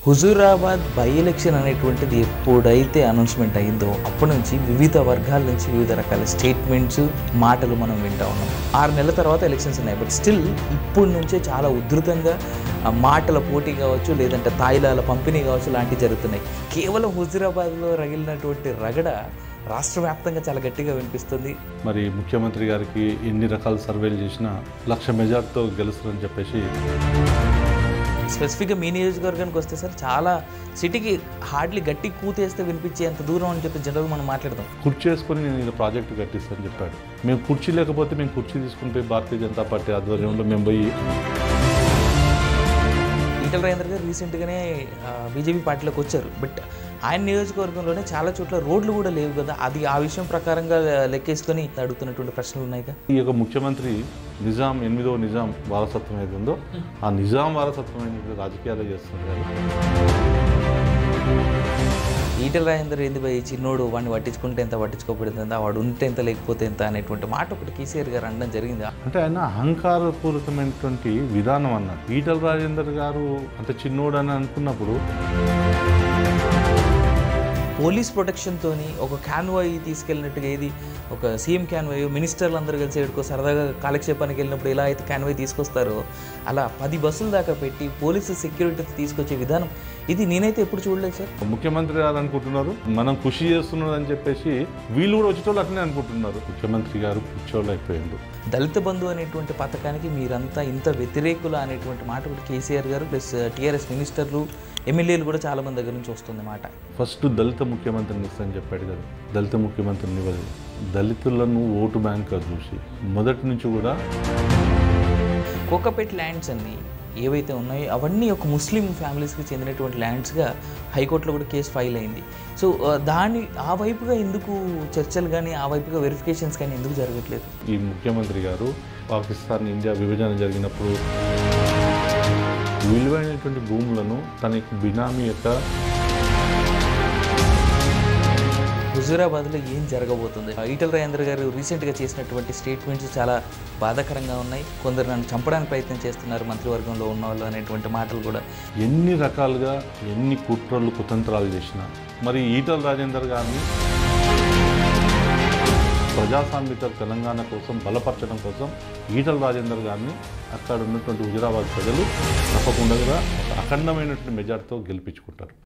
Huzurabad by election అనేటువంటిది ఎప్పుడైతే announcement అయిందో అప్పటి నుంచి వివిధ వర్గాల నుంచి వివిధ రకాల స్టేట్మెంట్స్ మాటలు మనం వింటా ఉన్నాం ఆరు నెలల తర్వాత ఎలక్షన్స్ ఉన్నాయి బట్ స్టిల్ ఇప్పటి నుంచే చాలా ఉధృతంగా ఆ మాటల పోటీ కావచ్చు లేదంటే తాయిలాల పంపిణీ కావచ్చు లాంటివి జరుగుతున్నాయి కేవలం హుజూరాబాద్లో రగిలినటువంటి రగడ రాష్ట్ర వ్యాప్తంగా చాలా గట్టిగా వినిపిస్తుంది మరి ముఖ్యమంత్రి గారికి ఎన్ని రకాల సర్వేలు చేసినా లక్ష మెజార్టీతో గెలుస్తారని చెప్పేసి స్పెసిఫిక్గా మీ నియోజకవర్గానికి వస్తే సార్ చాలా సిటీకి హార్డ్లీ గట్టి కూతేస్తే వినిపించే అంత దూరం అని చెప్పి జనరల్ మనం మాట్లాడదాం కుర్చీ వేసుకొని నేను ఇలా ప్రాజెక్టు కట్టిస్తానని చెప్పాడు మేము కుర్చీ లేకపోతే మేము కుర్చీ తీసుకుని పోయి భారతీయ జనతా పార్టీ ఆధ్వర్యంలో మేము పోయి ఈటల రాజేందర్ గారు రీసెంట్గానే బీజేపీ పార్టీలోకి వచ్చారు బట్ ఆయన నియోజకవర్గంలోనే చాలా చోట్ల రోడ్లు కూడా లేవు కదా అది ఆ విషయం ప్రకారంగా లెక్కేసుకొని అడుగుతున్నటువంటి ప్రశ్నలు ఉన్నాయిగా ఈ యొక్క ముఖ్యమంత్రి నిజాం ఎనిమిదో నిజాం వారసత్వం ఏది ఉందో ఆ నిజాం వారసత్వం అనేది రాజకీయాలు చేస్తున్నారు ఈటల రాజేందర్ ఏంది పోయి చిన్నోడు వాడిని పట్టించుకుంటే ఎంత పట్టించుకోకూడదు ఎంత వాడు ఉంటే ఎంత లేకపోతే ఎంత అనేటువంటి మాట ఒకటి కేసీఆర్ గారు అనడం జరిగింది అంటే ఆయన అహంకారపూరితమైనటువంటి విధానం అన్నాడు ఈటల రాజేందర్ గారు అంత చిన్నోడు అని అనుకున్నప్పుడు పోలీస్ ప్రొటెక్షన్తోని ఒక క్యాన్వాయ్ తీసుకెళ్ళినట్టుగా ఏది ఒక సీఎం క్యాన్వాయ్ మినిస్టర్లు అందరూ కలిసి ఎడుకో సరదాగా కాలక్షేపానికి వెళ్ళినప్పుడు ఎలా అయితే క్యాన్వాయ్ తీసుకొస్తారో అలా పది బస్సుల దాకా పెట్టి పోలీసు సెక్యూరిటీ తీసుకొచ్చే విధానం ఇది నేనైతే ఎప్పుడు చూడలేదు సార్ ముఖ్యమంత్రి గారు అనుకుంటున్నారు మనం కృషి చేస్తున్నారు అని చెప్పేసి వీళ్ళు కూడా వచ్చేటోళ్ళు అట్లనే అనుకుంటున్నారు ముఖ్యమంత్రి గారు పిచ్చోళ్ళు అయిపోయిండు దళిత బంధు అనేటువంటి పథకానికి మీరంతా ఇంత వ్యతిరేకుల అనేటువంటి మాట కూడా కేసీఆర్ గారు ప్లస్ టీఆర్ఎస్ మినిస్టర్లు ఎమ్మెల్యేలు కూడా చాలా మంది దగ్గర నుంచి వస్తుంది మాట ఫస్ట్ దళిత ముఖ్యమంత్రిని ఇస్తానని చెప్పాడు కదా దళిత ముఖ్యమంత్రిని ఇవ్వలేదు దళితులను ఓటు బ్యాంక్గా చూసి మొదటి నుంచి కూడా కోకపేట్ ల్యాండ్స్ అన్ని ఏవైతే ఉన్నాయో అవన్నీ ఒక ముస్లిం ఫ్యామిలీస్కి చెందినటువంటి ల్యాండ్స్గా హైకోర్టులో కూడా కేసు ఫైల్ అయింది సో ఆ, దాని ఆ వైపుగా ఎందుకు చర్చలు కానీ ఆ వైపుగా వెరిఫికేషన్స్ కానీ ఎందుకు జరగట్లేదు ఈ ముఖ్యమంత్రి గారు పాకిస్తాన్ ఇండియా విభజన జరిగినప్పుడు విలువైనటువంటి భూములను తన యొక్క బినామీ యొక్క హుజూరాబాద్లో ఏం జరగబోతుంది ఈటల రాజేంద్ర గారు రీసెంట్గా చేసినటువంటి స్టేట్మెంట్స్ చాలా బాధాకరంగా ఉన్నాయి కొందరు నన్ను చంపడానికి ప్రయత్నం చేస్తున్నారు మంత్రివర్గంలో ఉన్న వాళ్ళు అనేటువంటి మాటలు కూడా ఎన్ని రకాలుగా ఎన్ని కుట్రలు కుతంత్రాలు చేసినా మరి ఈటల రాజేందర్ గారిని ప్రజాస్వామిక తెలంగాణ కోసం బలపరచడం కోసం ఈటల రాజేందర్ గారిని అక్కడ ఉన్నటువంటి హుజరాబాద్ ప్రజలు తప్పకుండా కూడా ఒక అఖండమైనటువంటి మెజార్టీతో గెలిపించుకుంటారు